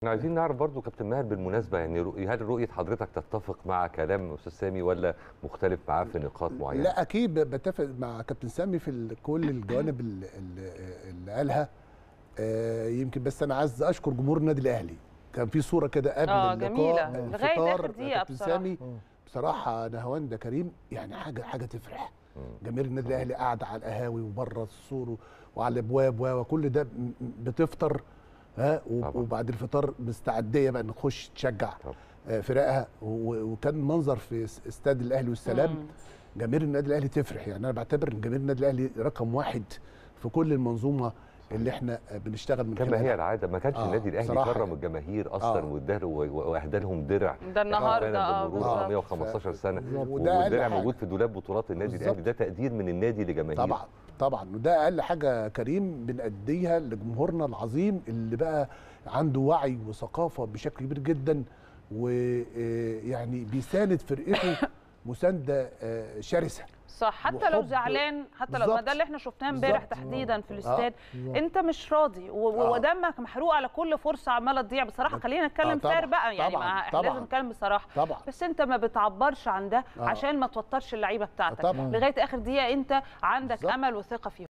احنا عايزين نعرف برضو كابتن ماهر بالمناسبه يعني رؤ- هل رؤيه حضرتك تتفق مع كلام استاذ سامي ولا مختلف معاه في نقاط معينه؟ لا اكيد بتفق مع كابتن سامي في ال- كل الجوانب ال- ال- اللي قالها آه، يمكن بس انا عايز اشكر جمهور النادي الاهلي كان في صوره كده قبل آه، اللقاء جميلة. آه، لغاية الفطار، آخر دقيقة كابتن بصراحة. سامي بصراحه نهوان ده كريم يعني حاجه حاجه تفرح جماهير النادي الاهلي قاعده على القهاوي وبره السور و- وعلى الابواب و- وكل ده م- م- بتفطر ها و- طبعا. وبعد الفطار مستعديه بقى نخش تشجع طبعا. آه، فرقها و- وكان منظر في اس- استاد الاهلي والسلام مم. جماهير النادي الاهلي تفرح يعني انا بعتبر ان جماهير النادي الاهلي رقم واحد في كل المنظومه اللي احنا بنشتغل من كما خلالها. هي العاده ما كانش آه، النادي الاهلي بصراحة كرم يعني. الجماهير اصلا آه. واداله و- واهدى لهم درع ده النهارده فعلا اه بمرور بالظبط. 115 سنه وده أقل والدرع حاجة. موجود في دولاب بطولات النادي بالظبط. الاهلي ده تقدير من النادي لجماهيره طبعا طبعا وده اقل حاجه كريم بنأديها لجمهورنا العظيم اللي بقى عنده وعي وثقافه بشكل كبير جدا ويعني بيساند فرقته مسانده آه، شرسه صح حتى لو وحب- زعلان حتى لو ما بالظبط. ده اللي احنا شفناه امبارح بالظبط. تحديدا في الاستاد بالظبط. انت مش راضي و- و- آه. ودمك محروق على كل فرصه عماله تضيع بصراحه خلينا نتكلم آه، طبعاً. فير بقى يعني طبعاً. ما احنا طبعاً. لازم نتكلم بصراحه طبعا بس انت ما بتعبرش عن ده آه. عشان ما توترش اللعيبه بتاعتك طبعاً. لغايه اخر دقيقه انت عندك بالظبط. امل وثقه فيهم